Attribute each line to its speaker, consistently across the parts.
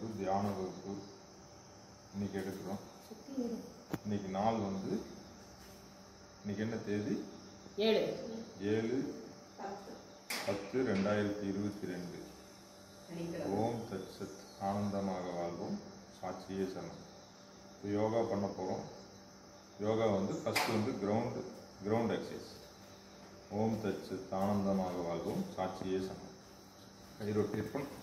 Speaker 1: வகுப்பு தியான வகுப்பு இன்னைக்கு எடுக்கிறோம் இன்னைக்கு நாள் வந்து இன்னைக்கு என்ன தேதி
Speaker 2: ஏழு
Speaker 1: ஏழு பத்து ரெண்டாயிரத்தி இருபத்தி ரெண்டு ஓம் தத் சத் ஆனந்தமாக வாழ்வோம் சாட்சியே சனம் இப்போ யோகா பண்ண போகிறோம் யோகா வந்து ஃபஸ்ட்டு வந்து கிரவுண்டு கிரவுண்ட் எக்ஸசைஸ் ஓம் தத் சத் ஆனந்தமாக வாழ்வோம் சாட்சியே சனம் கை ரொட்டேட் பண்ண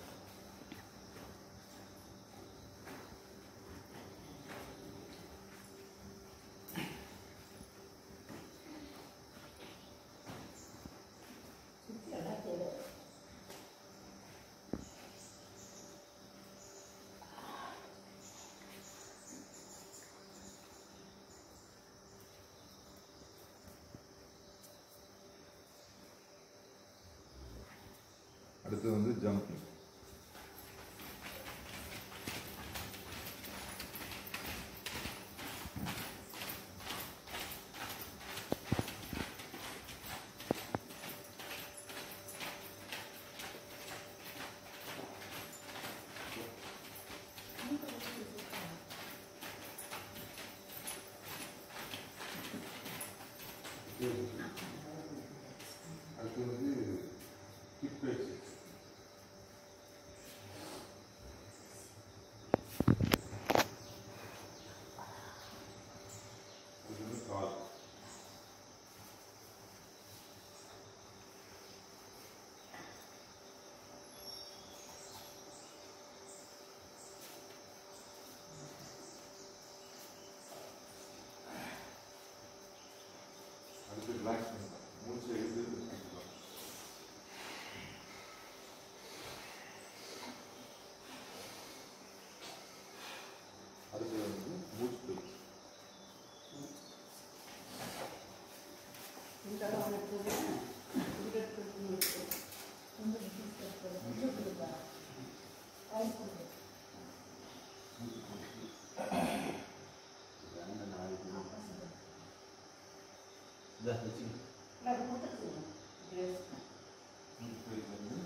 Speaker 1: அடுத்து வந்து ஜம்பிங் அடுத்து வந்து ஹிப் எக்ஸசைஸ் அது வந்து கால் அடுத்து ரிலாக்ஸ் பண்ணலாம் மூச்சை எழுதி பண்ணிக்கலாம் அடுத்து வந்து மூச்சு பயிற்சி மூச்சு பயிற்சி வந்து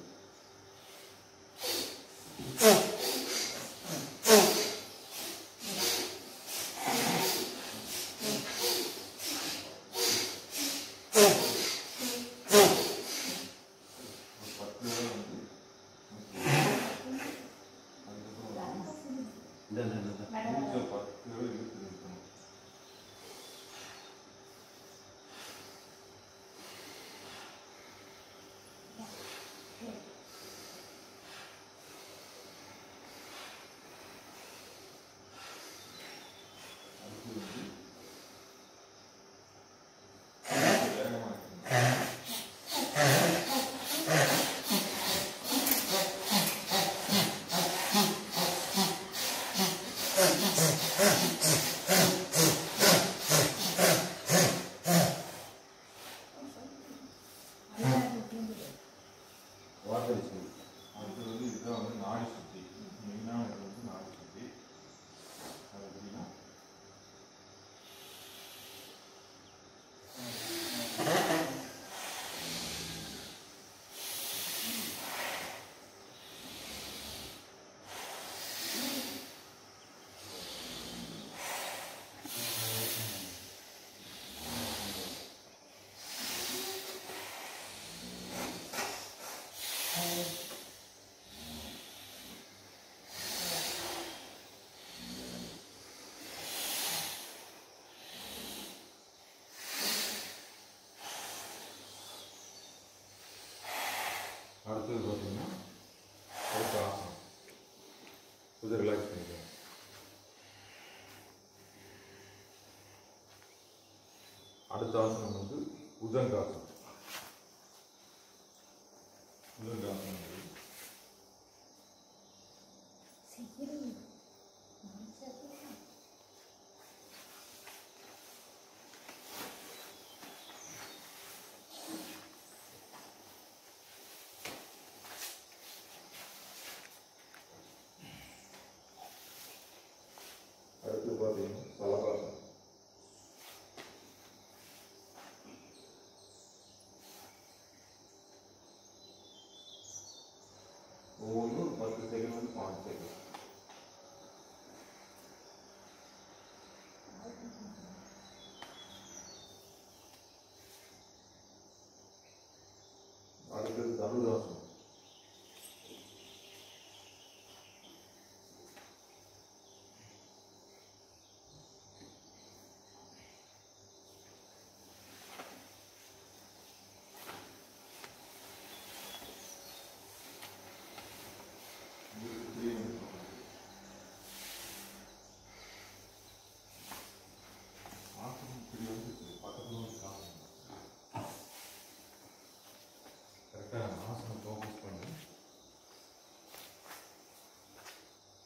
Speaker 1: ஒரு பத்து தடவை வந்து அதுக்கப்புறம் வந்து மூச்சை பத்து தடவை இழுத்து நிறுத்தணும் அடுத்து வந்து வேகமாக இருக்கணும் வாட்டர் சுத்தி அடுத்து வந்து இதுதான் வந்து நாடி சுத்தி மெயினான இது வந்து நாடி சுத்தி அது எப்படின்னா அடுத்தது பார்த்தீங்கன்னா அடுத்த ஆசனம் கொஞ்சம் ரிலாக்ஸ் பண்ணிக்கலாம் அடுத்த ஆசனம் வந்து உதங்காசனம் உதங்காசனம் வந்து அடுத்து பார்த்தீங்கன்னா சலபாசனம் ஒவ்வொன்றும் ஒரு பத்து செகண்ட் வந்து பாஞ்சு செகண்ட்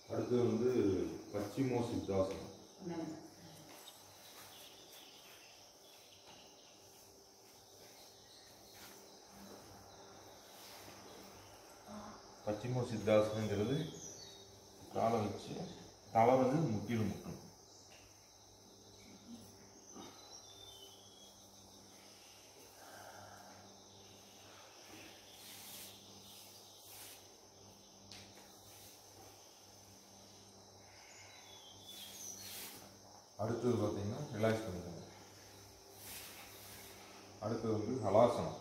Speaker 1: அடுத்து வந்து பச்சிமோ சித்தாசனம் பச்சிமோ சித்தாசனங்கிறது காலை வச்சு தலை வந்து முட்டியில் முட்டணும் அடுத்தது பார்த்தீங்கன்னா ரிலாக்ஸ் பண்ணிக்கோங்க அடுத்தது வந்து ஹலாசனம்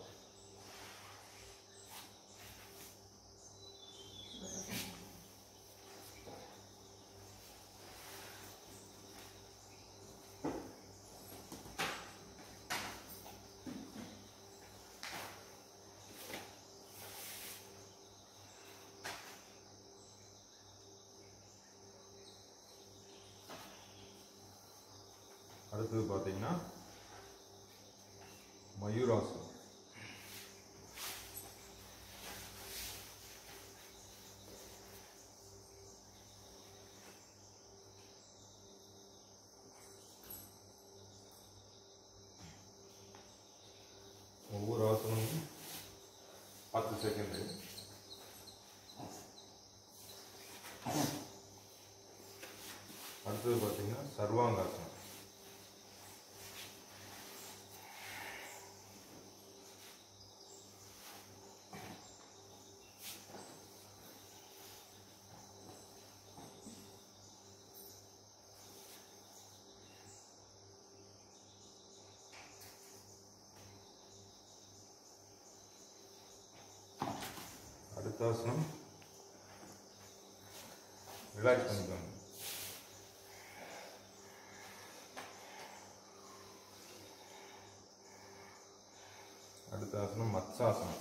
Speaker 1: அடுத்தது பார்த்தீங்கன்னா மயூராசனம் ஒவ்வொரு ஆசனமும் பத்து செகண்டு அடுத்தது பார்த்தீங்கன்னா சர்வாங்காசனம் அடுத்த ஆசனம் ரிலாக்ஸ் பண்ணிக்கோங்க அடுத்த ஆசனம் மத்சாசனம்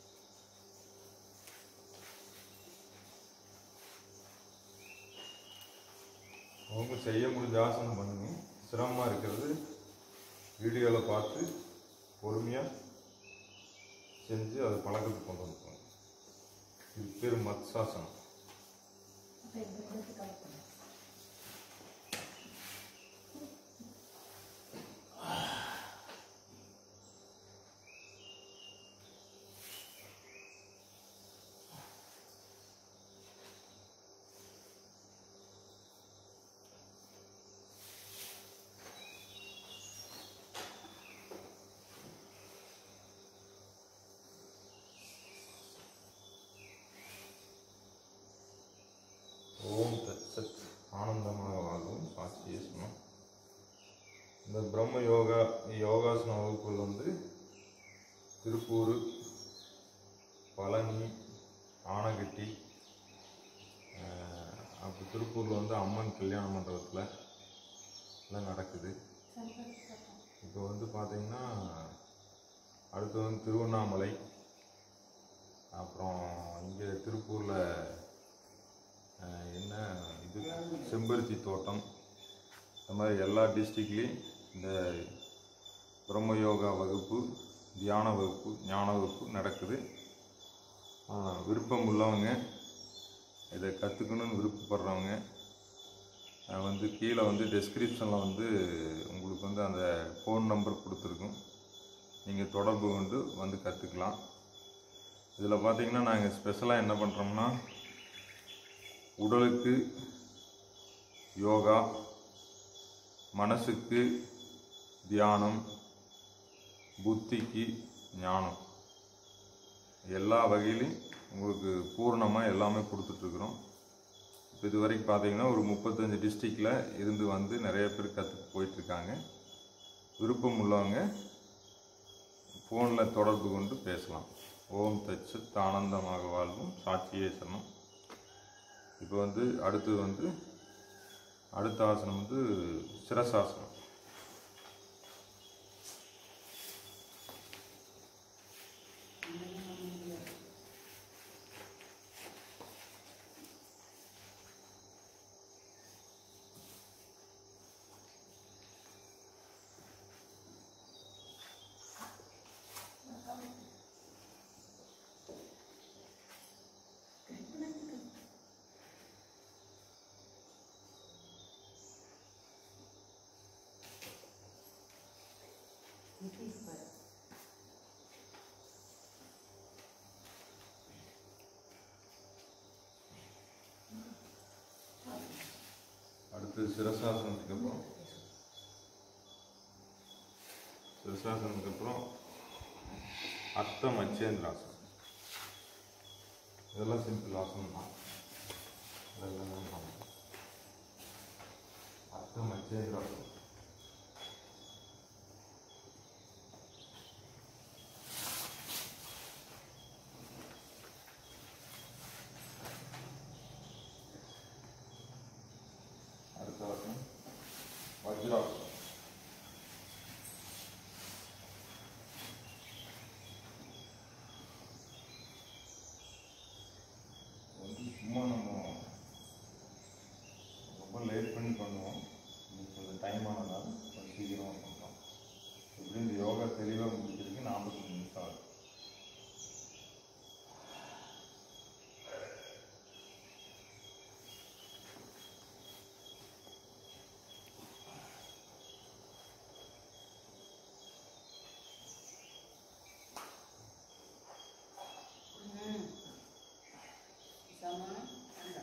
Speaker 1: அவங்க செய்ய முடிஞ்ச ஆசனம் பண்ணுங்க சிரமமாக இருக்கிறது வீடியோவில் பார்த்து பொறுமையாக செஞ்சு அதை பழக்கத்துக்கு கொண்டு வந்துக்கோங்க இது பேர் மத்சாசனம் ஓம் தத் சத் ஆனந்தமாக வாழ்வும் சாட்சியே சொன்னோம் இந்த பிரம்ம யோகா யோகாசன வகுப்புகள் வந்து திருப்பூர் பழனி ஆனகட்டி அஹ், அப்போ திருப்பூரில் வந்து அம்மன் கல்யாண மண்டபத்தில் எல்லாம் நடக்குது இப்போ வந்து பார்த்தீங்கன்னா அடுத்து வந்து திருவண்ணாமலை அப்புறம் இங்கே திருப்பூரில் அஹ் என்ன இது செம்பருத்தி தோட்டம் இந்த மாதிரி எல்லா டிஸ்ட்ரிக்ட்லேயும் இந்த பிரம்ம யோகா வகுப்பு தியான வகுப்பு ஞான வகுப்பு நடக்குது அஹ் விருப்பம் உள்ளவங்க இதை கற்றுக்கணும்னு விருப்பப்படுறவங்க அஹ் வந்து கீழே வந்து டெஸ்கிரிப்ஷனில் வந்து உங்களுக்கு வந்து அந்த ஃபோன் நம்பர் கொடுத்துருக்கோம் நீங்கள் தொடர்பு கொண்டு வந்து கற்றுக்கலாம் இதில் பார்த்தீங்கன்னா நாங்கள் ஸ்பெஷலாக என்ன பண்ணுறோம்னா உடலுக்கு யோகா மனசுக்கு தியானம் புத்திக்கு ஞானம் எல்லா வகையிலையும் உங்களுக்கு பூர்ணமாக எல்லாமே கொடுத்துட்ருக்குறோம் இப்போ இது வரைக்கும் பார்த்தீங்கன்னா ஒரு முப்பத்தஞ்சு டிஸ்ட்ரிக்டில் இருந்து வந்து நிறைய பேர் கற்றுக்கு போயிட்டுருக்காங்க விருப்பம் உள்ளவங்க ஃபோனில் தொடர்பு கொண்டு பேசலாம் ஓம் தச்சத் ஆனந்தமாக வாழ்வும் சாட்சியே சரணம் இப்போ வந்து அடுத்து வந்து அடுத்த ஆசனம் வந்து சிரசாசனம் அடுத்து சிரசாசனத்துக்கு அப்புறம் சிரசாசனத்துக்கு அப்புறம் அர்த்த மச்சேந்திராசனம் இதெல்லாம் சிம்பிள் ஆசனம் தான் இதெல்லாம் தான் பண்ணணும். அர்த்த மச்சேந்திராசனம் அடுத்த ஆசனம் வஜ்ராசனம் வந்து சும்மா நம்ம ரொம்ப லேட் பண்ணி பண்ணுவோம் இன்னைக்கு கொஞ்சம் டைம் ஆனதால கொஞ்சம் சீக்கிரமாக பண்ணுறோம் எப்படி இந்த யோகா தெளிவாக முடிக்கிறதுக்கு நாற்பத்தஞ்சு நிமிஷம் ஆகும்
Speaker 2: ம். சமம் அந்த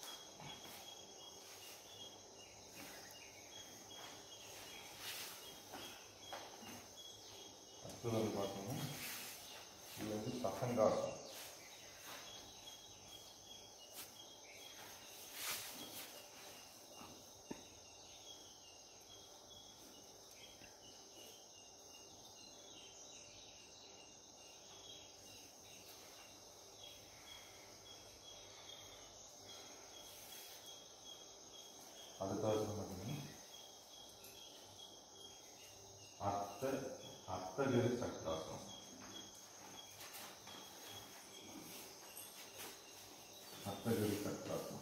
Speaker 1: அடுத்தது வந்து பார்த்தீங்கன்னா இது வந்து சசங்காசனம் அடுத்த ஆசனம் பார்த்தீங்கன்னா அர்த்த அர்த்தகிரி சக்கராசனம் அர்த்தகிரி சக்கராசனம்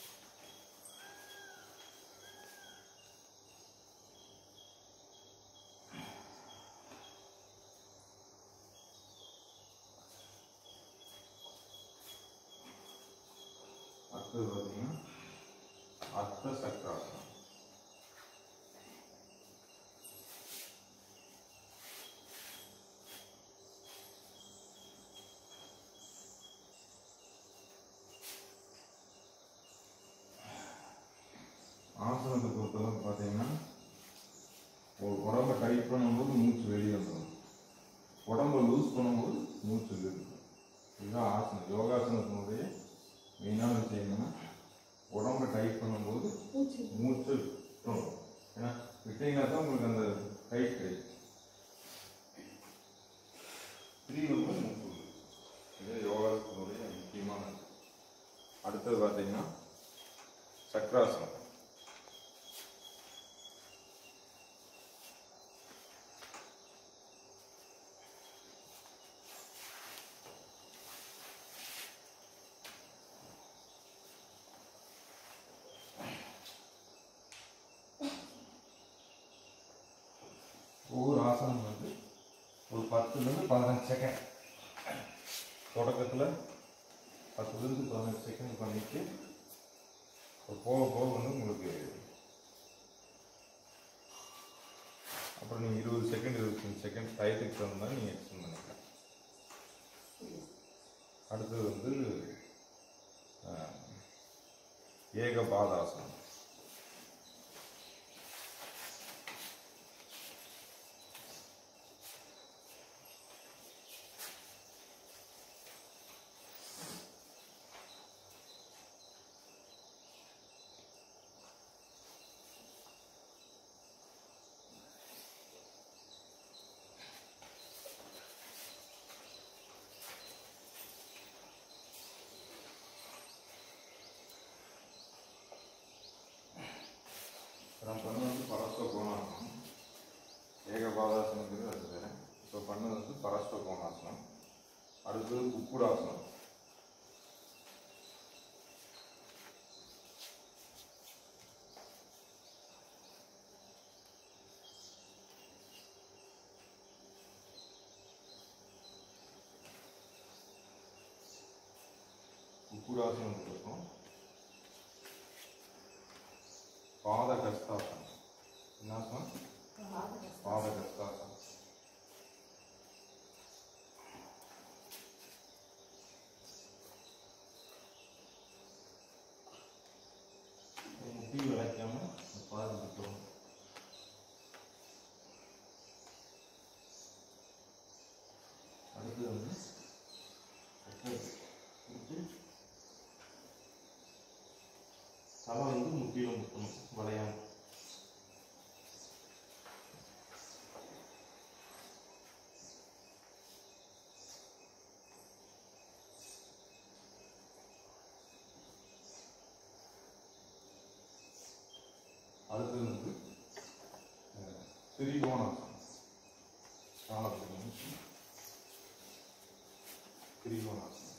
Speaker 1: அடுத்தது பார்த்தீங்கன்னா அர்த்த சக்கராசனம் ஆசனத்தை பொறுத்தளவுக்கு பார்த்தீங்கன்னா ஒரு உடம்ப டைட் பண்ணும்போது மூச்சு வெளியே வந்துடும் உடம்ப லூஸ் பண்ணும்போது மூச்சு உள்ளே இருக்கும் இதுதான் ஆசனம் யோகாசனத்தினுடைய மெயினான விஷயம் என்னன்னா உடம்ப டைட் பண்ணும்போது
Speaker 2: பூச்சி
Speaker 1: மூச்சு விட்டுரும் ஏன்னா விட்டீங்கன்னா தான் உங்களுக்கு அந்த டைட் கிடைக்கும் ஃப்ரீ வந்து மூச்சு விடும். இது யோகாசனத்தினுடைய முக்கியமான அடுத்தது பார்த்தீங்கன்னா சக்கராசனம் ஒவ்வொரு ஆசனம் வந்து ஒரு பத்துலேருந்து பதினஞ்சு செகண்ட் தொடக்கத்தில் பத்துலேருந்து பதினஞ்சு செகண்ட் பண்ணிட்டு அப்புறம் போக போக வந்து உங்களுக்கு அப்புறம் நீங்கள் இருபது செகண்ட் இருபத்தஞ்சு செகண்ட் டயத்துக்கு தகுந்த மாதிரி நீங்கள் எக்ஸ்டெண்ட் பண்ணிக்கலாம் அடுத்தது வந்து அஹ், ஏகபாதாசனம் நம்ம பண்ணது வந்து பரஸ்வ கோணாசனம் ஏகபாதாசனங்கிறது அது வேறு இப்போ பண்ணது வந்து பரஸ்வ கோணாசனம் அடுத்தது குக்குடாசனம் குக்குடாசனத்துக்கு அப்புறம் பாத கஸ்தாசனம் என்ன ஆசனம் பாத கஸ்தாசனம் முட்டி விளைக்காம பாருங்க போகணும் அடுத்து வந்து சக்கரை கொடுத்து தலை வந்து முட்டியில் முட்டணும் வளையாம அடுத்தது வந்து அஹ், திரிகோணாசனம் காலத்திரிகோணம் திரிகோணாசனம்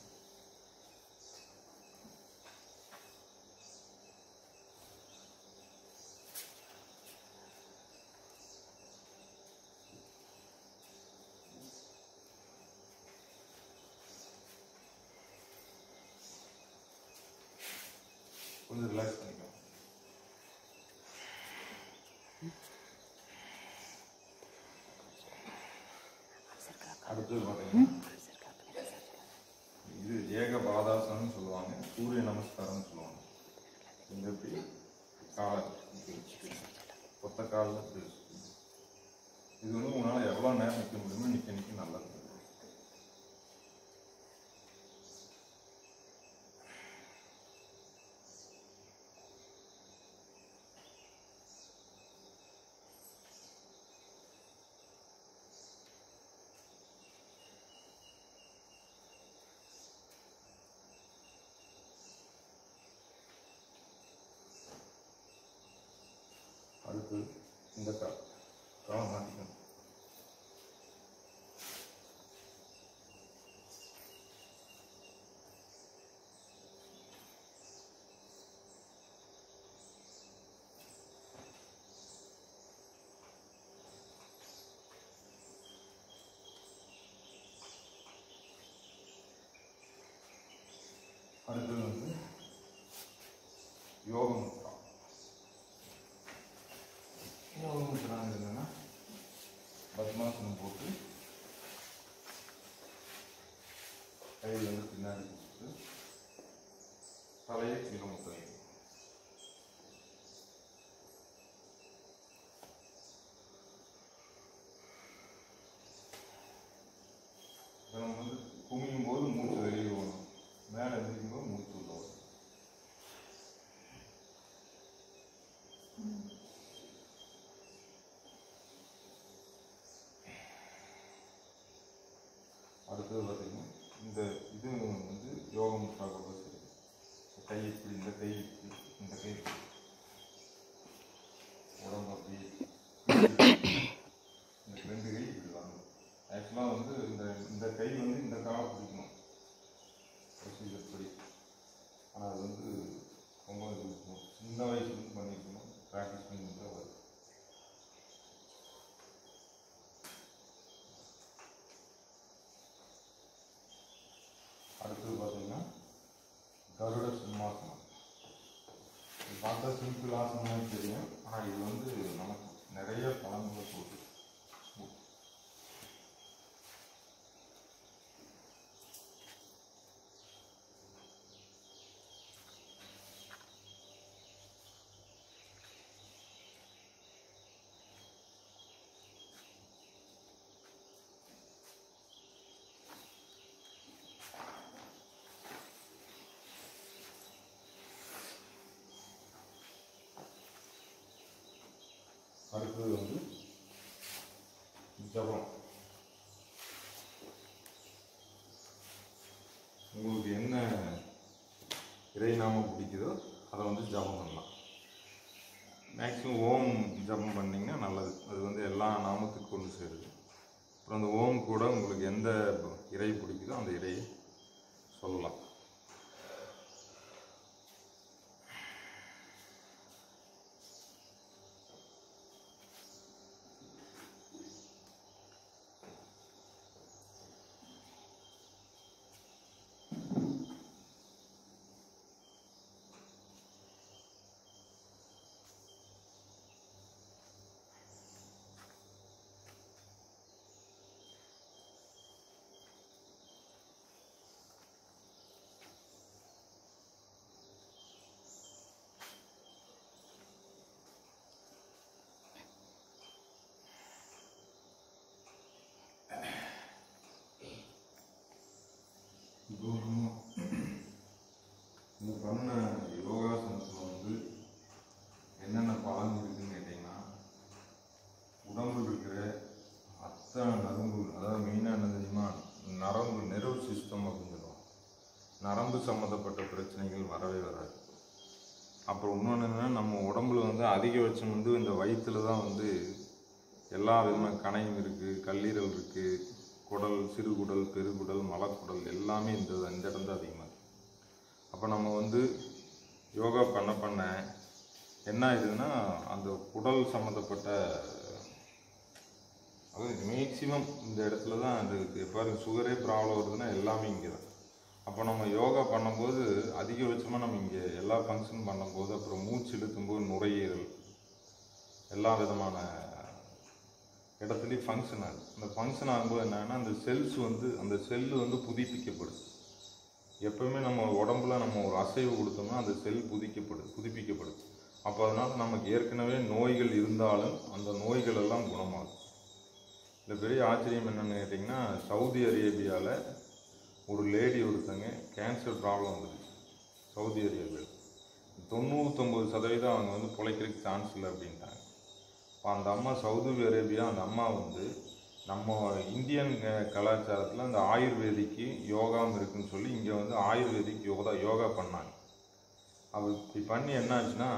Speaker 1: கொஞ்சம் ரிலாக்ஸ் பண்ணிக்கலாம் அடுத்தது பார்த்தீங்கன்னா இது ஏக பாதாசனம்னு சொல்லுவாங்க சூரிய நமஸ்காரம்னு சொல்லுவாங்க இந்த இப்படி காலை இப்படி ஒத்த காலில் இப்படி வச்சுக்கணும். இது வந்து உங்களால் எவ்வளோ நேரம் நிற்க முடியுமோ நிற்க நிற்க நல்லது அடுத்து இந்த கால் காலை மாட்டிக்கணும் அடுத்தது வந்து யோக முத்ரா யோக முத்ராங்க என்னன்னா பத்மாசனம் போட்டு கையில் வந்து பின்னாடி கொடுத்து தலையை கீழே முத்தணும் இதை நம்ம வந்து குமியும் போது மூச்சு வெளியே வரும் மேலே எந்திரிக்கும் போது மூச்சு உள்ள வரும் அடுத்தது பார்த்தீங்கன்னா இந்த இது வந்து யோக முத்ரா கூட சரி இந்த கை இப்படி இந்த கை இப்படி இந்த கை இப்படி. உடம்பு அப்படி இந்த ரெண்டு கை இப்படி வரணும் ஆக்சுவலாக வந்து இந்த இந்த கை வந்து இந்த காலை பிடிக்கணும் ப்ரொசீஜர் படி ஆனால் அது வந்து ரொம்ப இது இருக்கும். சின்ன வயசுலேருந்து பண்ணியிருக்கணும் ப்ராக்டிஸ் பண்ணி தான் வரும் அடுத்தது பார்த்தீங்கன்னா கருட சிம்மாசனம் இது பார்த்தா சிம்பிள் ஆசனம்னு தெரியும் ஆனால் இது வந்து நமக்கு நிறைய பலன்களை போகுது அடுத்தது வந்து ஜபம் உங்களுக்கு என்ன இறைநாமம் பிடிக்குதோ அதை வந்து ஜபம் பண்ணலாம் மேக்ஸிமம் ஓம் ஜபம் பண்ணிங்கன்னா நல்லது அது வந்து எல்லா நாமத்துக்கும் கொண்டு சேருது அப்புறம் அந்த ஓம் கூட உங்களுக்கு எந்த இறை பிடிக்குதோ அந்த இறையை சொல்லலாம் சம்மந்தப்பட்ட பிரச்சனைகள் வரவே வராது அப்புறம் இன்னொன்று என்னன்னா நம்ம உடம்புல வந்து அதிகபட்சம் வந்து இந்த வயிற்றுல தான் வந்து எல்லா விதமான கணையும் இருக்குது கல்லீரல் இருக்குது குடல் சிறுகுடல் பெருகுடல் மலக்குடல் எல்லாமே இந்த இந்த இடம் தான் அதிகமாக இருக்கு அப்போ நம்ம வந்து யோகா பண்ண பண்ண என்ன ஆயிடுதுன்னா அந்த குடல் சம்மந்தப்பட்ட அது மேக்சிமம் இந்த இடத்துல தான் அந்த இது பாருங்க சுகரே ப்ராப்ளம் வருதுன்னா எல்லாமே இங்கே தான் அப்போ நம்ம யோகா பண்ணும்போது அதிகபட்சமாக நம்ம இங்கே எல்லா ஃபங்க்ஷன் பண்ணும்போது அப்புறம் மூச்சு இழுக்கும்போது நுரையீரல் எல்லா விதமான இடத்துலையும் ஃபங்க்ஷன் ஆகுது அந்த ஃபங்க்ஷன் ஆகும்போது என்னன்னா அந்த செல்ஸ் வந்து அந்த செல்லு வந்து புதுப்பிக்கப்படுது எப்பவுமே நம்ம உடம்புல நம்ம ஒரு அசைவு கொடுத்தோம்னா அந்த செல் புதுப்பிக்கப்படுது புதுப்பிக்கப்படுது அப்போ அதனால நமக்கு ஏற்கனவே நோய்கள் இருந்தாலும் அந்த நோய்கள் எல்லாம் குணமாகும் இந்த பெரிய ஆச்சரியம் என்னன்னு கேட்டிங்கன்னா சவுதி அரேபியாவில் ஒரு லேடி ஒருத்தங்க கேன்சர் ப்ராப்ளம் வந்துருச்சு சவுதி அரேபியாவில் தொண்ணூத்தொம்பது சதவீதம் அவங்க வந்து பிழைக்கிறதுக்கு சான்ஸ் இல்லை அப்படின்ட்டாங்க இப்போ அந்த அம்மா சவுதி அரேபியா அந்த அம்மா வந்து நம்ம இந்தியன் அஹ், கலாச்சாரத்தில் அந்த ஆயுர்வேதிக்கு யோகாவும் இருக்குன்னு சொல்லி இங்கே வந்து ஆயுர்வேதிக் யோகா யோகா பண்ணாங்க அது இப்படி பண்ணி என்ன ஆச்சுன்னா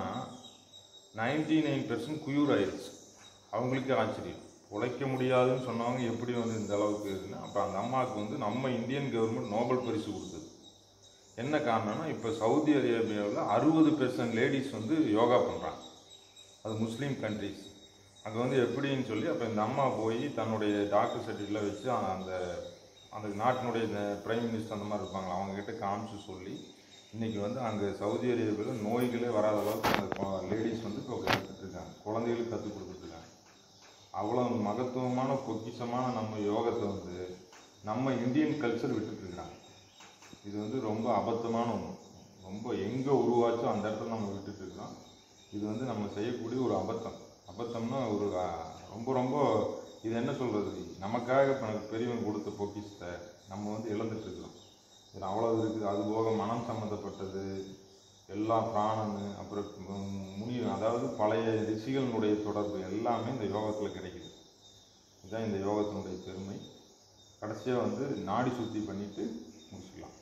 Speaker 1: நைன்டி நைன் பெர்சன்ட் குயூர் ஆயிடுச்சு அவங்களுக்கே ஆச்சரியம் உழைக்க முடியாதுன்னு சொன்னவங்க எப்படி வந்து இந்த அளவுக்கு இருக்குன்னா அப்போ அந்த அம்மாவுக்கு வந்து நம்ம இந்தியன் கவர்மெண்ட் நோபல் பரிசு கொடுத்தது என்ன காரணம்னா இப்போ சவுதி அரேபியாவில் அறுபது பெர்சன்ட் லேடிஸ் வந்து யோகா பண்ணுறாங்க அது முஸ்லீம் கண்ட்ரிஸ் அங்கே வந்து எப்படின்னு சொல்லி அப்போ இந்த அம்மா போய் தன்னுடைய டாக்டர் சர்டிஃபிகேட்டில் வச்சு அந்த அந்த நாட்டினுடைய பிரைம் மினிஸ்டர் அந்த மாதிரி இருப்பாங்களா அவங்க கிட்ட காமிச்சு சொல்லி இன்னைக்கு வந்து அங்கே சவுதி அரேபியாவில் நோய்களே வராத அளவுக்கு அந்த லேடிஸ் வந்து இப்போ கற்றுட்டு இருக்காங்க குழந்தைகளுக்கு கற்றுக் கொடுத்துட்டு இருக்காங்க அவ்வளோ மகத்துவமான பொக்கிஷமான நம்ம யோகத்தை வந்து நம்ம இந்தியன் கல்ச்சர் விட்டுட்டு இருக்காங்க இது வந்து ரொம்ப அபத்தமான ஒன்று ரொம்ப எங்கே உருவாச்சோ அந்த இடத்துல நம்ம விட்டுட்டு இருக்கோம் இது வந்து நம்ம செய்யக்கூடிய ஒரு அபத்தம் அபத்தம்னா ஒரு ஆ, ரொம்ப ரொம்ப இது என்ன சொல்கிறது நமக்காக இப்போ எனக்கு பெரியவங்க கொடுத்த பொக்கிஷத்தை நம்ம வந்து இழந்துட்டு இருக்கிறோம் இது அவ்வளோ இருக்குது அது போக மனம் சம்மந்தப்பட்டது எல்லா பிராணனு அப்புறம் ம், முனி அதாவது பழைய ரிஷிகளினுடைய தொடர்பு எல்லாமே இந்த யோகத்தில் கிடைக்குது இதுதான் இந்த யோகத்தினுடைய பெருமை கடைசியாக வந்து நாடி சுத்தி பண்ணிட்டு முடிச்சுக்கலாம்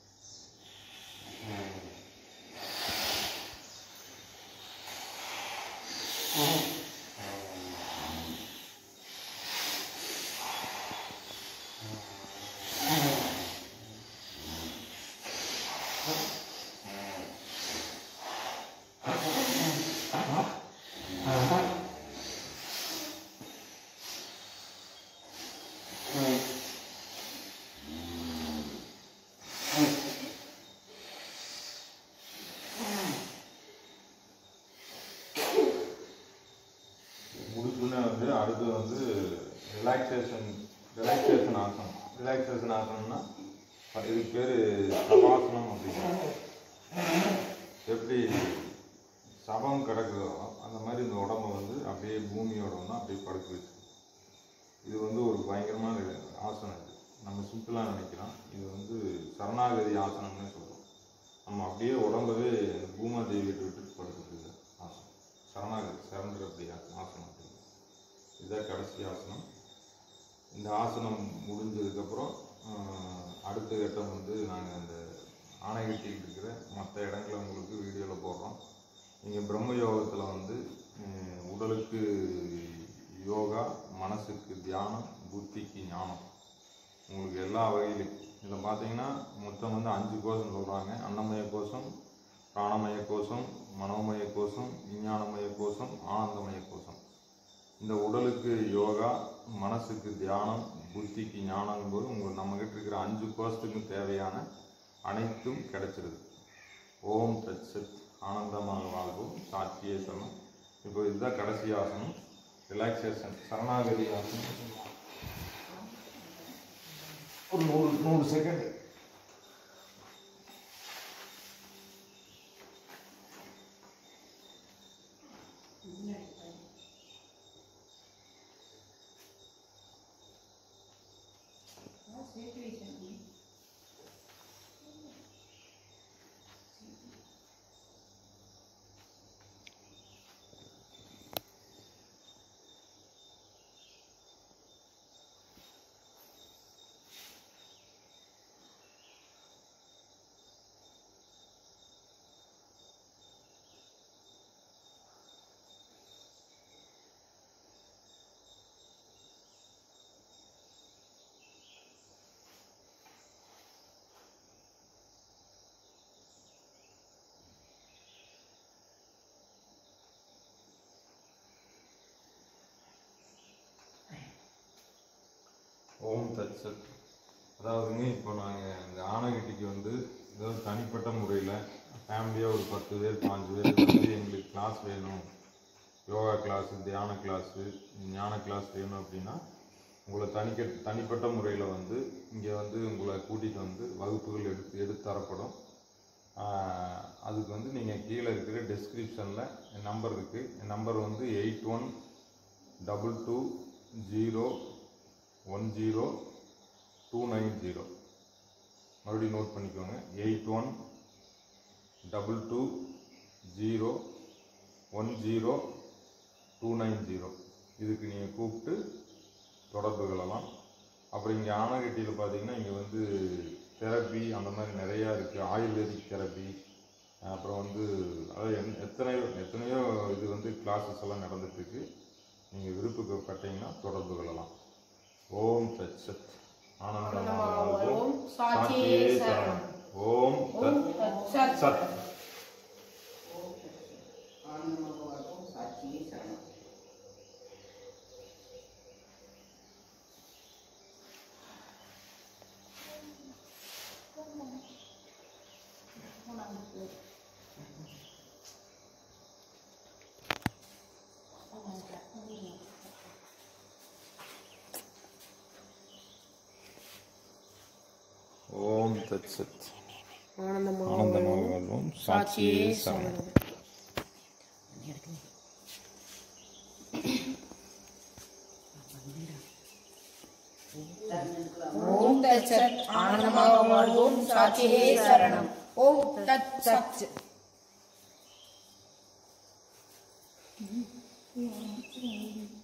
Speaker 1: முடிச்சுன்னு வந்து அடுத்து வந்து ரிலாக்ஸேஷன் ரிலாக்ஸேஷன் ஆசனம் ரிலாக்ஸேஷன் ஆசனம்னா இதுக்கு பேர் சபாசனம் அப்படிங்கிறது எப்படி சபம் கிடக்குதோ அந்த மாதிரி இந்த உடம்ப வந்து அப்படியே பூமியோட ஒன்றா அப்படியே படுக்க வச்சு இது வந்து ஒரு பயங்கரமான ஆசனம் இது நம்ம சிம்பிளாக நினைக்கிறோம் இது வந்து சரணாகதி ஆசனம்னு சொல்கிறோம் நம்ம அப்படியே உடம்பவே பூமாதேவி விட்டு விட்டு படுக்கிறது ஆசனம் சரணாகதி சரண்டர் அப்படி ஆசனம் அப்படிங்க இதுதான் கடைசி ஆசனம் இந்த ஆசனம் முடிஞ்சதுக்கப்புறம் ஆஹ், அடுத்த கட்டம் வந்து நாங்கள் அந்த ஆணைகட்டியில் இருக்கிற மற்ற இடங்களை உங்களுக்கு வீடியோவில் போடுறோம் நீங்கள் பிரம்ம யோகத்தில் வந்து உம், உடலுக்கு யோகா மனசுக்கு தியானம் புத்திக்கு ஞானம் உங்களுக்கு எல்லா வகையிலும் இதில் பார்த்தீங்கன்னா மொத்தம் வந்து அஞ்சு கோஷம் சொல்கிறாங்க அன்னமய கோஷம் பிராணமய கோஷம் மனோமய கோஷம் விஞ்ஞானமய கோஷம் ஆனந்தமய கோஷம் இந்த உடலுக்கு யோகா மனசுக்கு தியானம் புத்திக்கு ஞானம் போது உங்களுக்கு நம்மகிட்ட இருக்கிற அஞ்சு கோஷத்துக்கும் தேவையான அனைத்தும் கிடைச்சிருது ஓம் தத்சத் ஆனந்தமாக வாழ்வோம் சாட்சியே சமம் இப்போ இதுதான் கடைசி ஆசனம் ரிலாக்ஸேஷன் சரணாகதி ஆசனம் ஒரு நூறு நூறு செகண்ட் ஓம் தத் சத் அதாவதுங்க இப்போ நாங்கள் இந்த ஆனகட்டிக்கு வந்து ஏதாவது தனிப்பட்ட முறையில் ஃபேமிலியாக ஒரு பத்து பேர் பாஞ்சு பேர் வந்து எங்களுக்கு கிளாஸ் வேணும் யோகா கிளாஸு தியான கிளாஸு ஞான கிளாஸ் வேணும் அப்படின்னா உங்களை தனிக்க தனிப்பட்ட முறையில் வந்து இங்கே வந்து உங்களை கூட்டிகிட்டு வந்து வகுப்புகள் எடுத்து எடுத்து தரப்படும் ஆஹ் அதுக்கு வந்து நீங்கள் கீழே இருக்கிற டெஸ்கிரிப்ஷனில் என் நம்பர் இருக்குது என் நம்பர் வந்து eight one double two zero one zero two nine zero மறுபடியும் நோட் பண்ணிக்கோங்க eight one double two zero one zero two nine zero இதுக்கு நீங்கள் கூப்பிட்டு தொடர்பு கொள்ளலாம் அப்புறம் இங்கே ஆனகட்டியில் பார்த்தீங்கன்னா இங்கே வந்து தெரப்பி அந்த மாதிரி நிறையா இருக்குது ஆயுர்வேதிக் தெரப்பி அப்புறம் வந்து அதாவது என் எத்தனையோ எத்தனையோ இது வந்து கிளாஸஸ் எல்லாம் நடந்துட்டுருக்கு நீங்கள் விருப்பப்பட்டீங்கன்னா தொடர்பு கொள்ளலாம் ஓம் தத் சத் ஆனந்தமாக
Speaker 2: ஓம் சாட்சியே சரணம்
Speaker 1: ஓம்
Speaker 2: ஓம்
Speaker 1: தத்
Speaker 2: தத் சத்
Speaker 1: சத்
Speaker 2: ஆனந்தமாக வாழ்வோம் சாட்சியே சரணம்
Speaker 1: ஓம் தத் சத்
Speaker 2: ஆனந்தமாக
Speaker 1: ஆனந்தமாக வாழ்வோம் சாட்சியே சரணம்
Speaker 2: ஓம் தத் சத் ஆனந்தமாக வாழ்வோம் சாட்சியே சரணம் ஓம் தத் சத்
Speaker 3: Mm-hmm.